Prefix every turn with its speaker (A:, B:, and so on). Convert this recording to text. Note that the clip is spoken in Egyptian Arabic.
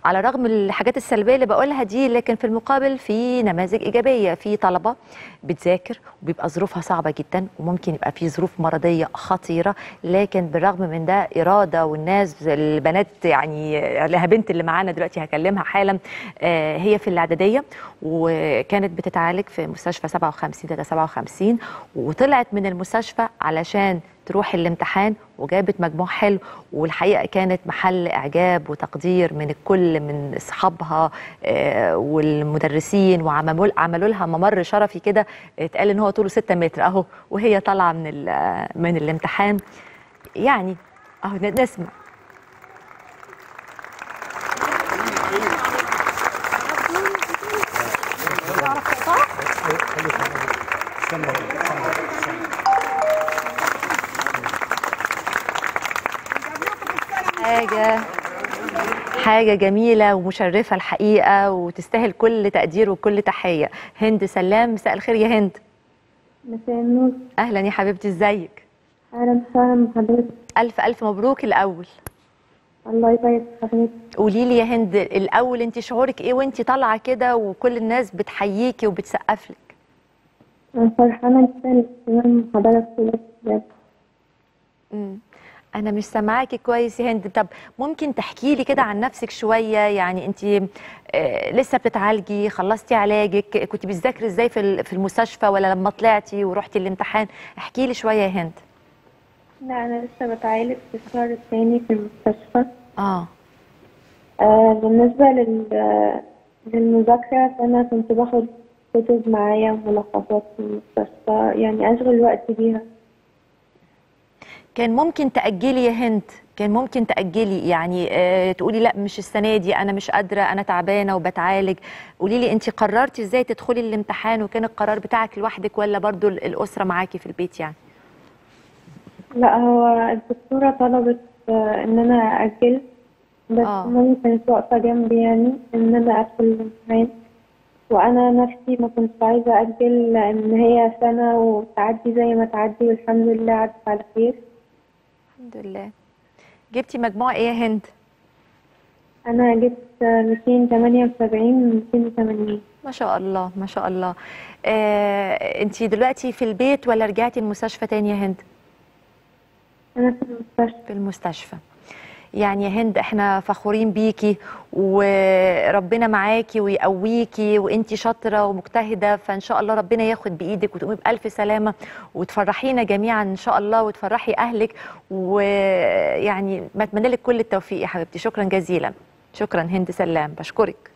A: على رغم الحاجات السلبيه اللي بقولها دي لكن في المقابل في نماذج ايجابيه في طلبه بتذاكر وبيبقى ظروفها صعبه جدا وممكن يبقى في ظروف مرضيه خطيره لكن بالرغم من ده اراده والناس البنات يعني لها بنت اللي معانا دلوقتي هكلمها حالا آه، هي في الاعداديه وكانت بتتعالج في مستشفى 57 57 وطلعت من المستشفى علشان تروح الامتحان وجابت مجموع حلو والحقيقه كانت محل اعجاب وتقدير من الكل من اصحابها آه، والمدرسين وعملوا عملوا لها ممر شرفي كده اتقال ان هو طوله 6 متر اهو وهي طالعه من ال- من الامتحان يعني اهو نسمع حاجة حاجة جميلة ومشرفة الحقيقة وتستاهل كل تقدير وكل تحية هند سلام مساء الخير يا هند
B: مساء النور
A: أهلا يا حبيبتي ازيك
B: اهلا وسهلا بحضرتك
A: ألف ألف مبروك الأول
B: الله يبارك في حضرتك
A: قولي لي يا هند الأول أنت شعورك إيه وأنت طالعة كده وكل الناس بتحييكي وبتسقف لك
B: انا فرحانه جدا باهتمام حضرتك بجد
A: مم. أنا مش سامعاكي كويس يا هند طب ممكن تحكي لي كده عن نفسك شوية يعني أنت آه، لسه بتتعالجي خلصتي علاجك كنت بتذاكري إزاي في ال- في المستشفى ولا لما طلعتي ورحتي الامتحان احكي لي شوية يا هند
B: لا انا لسه بتعالج في الشهر الثاني في المستشفى
A: آه
B: آه بالنسبه لل للمذاكره فانا كنت باخد كتب معايا وملخصات في المستشفى يعني اشغل وقتي بيها
A: كان ممكن تأجلي يا هند كان ممكن تأجلي يعني آه تقولي لا مش السنة دي أنا مش قادرة أنا تعبانة وبتعالج قولي لي أنت قررتي إزاي تدخلي الامتحان وكان القرار بتاعك لوحدك ولا برضو ال- الأسرة معاكي في البيت يعني
B: لا هو الدكتوره طلبت آه ان انا اجل بس
A: آه.
B: مامي كانت واقفه جنبي يعني ان انا ادخل الامتحان وانا نفسي ما كنتش عايزه اجل لان هي سنه وتعدي زي ما تعدي والحمد لله عدت على خير
A: الحمد لله جبتي مجموع إيه يا هند
B: انا جبت 278 من 280
A: ما شاء الله ما شاء الله آه أنت دلوقتي في البيت ولا رجعتي المستشفى تاني يا هند
B: انا في المستشفى
A: في المستشفى يعني يا هند احنا فخورين بيكي وربنا معاكي ويقويكي وانتي شاطره ومجتهده فان شاء الله ربنا ياخد بايدك وتقومي بالف سلامه وتفرحينا جميعا ان شاء الله وتفرحي اهلك ويعني بتمنى لك كل التوفيق يا حبيبتي شكرا جزيلا شكرا هند سلام بشكرك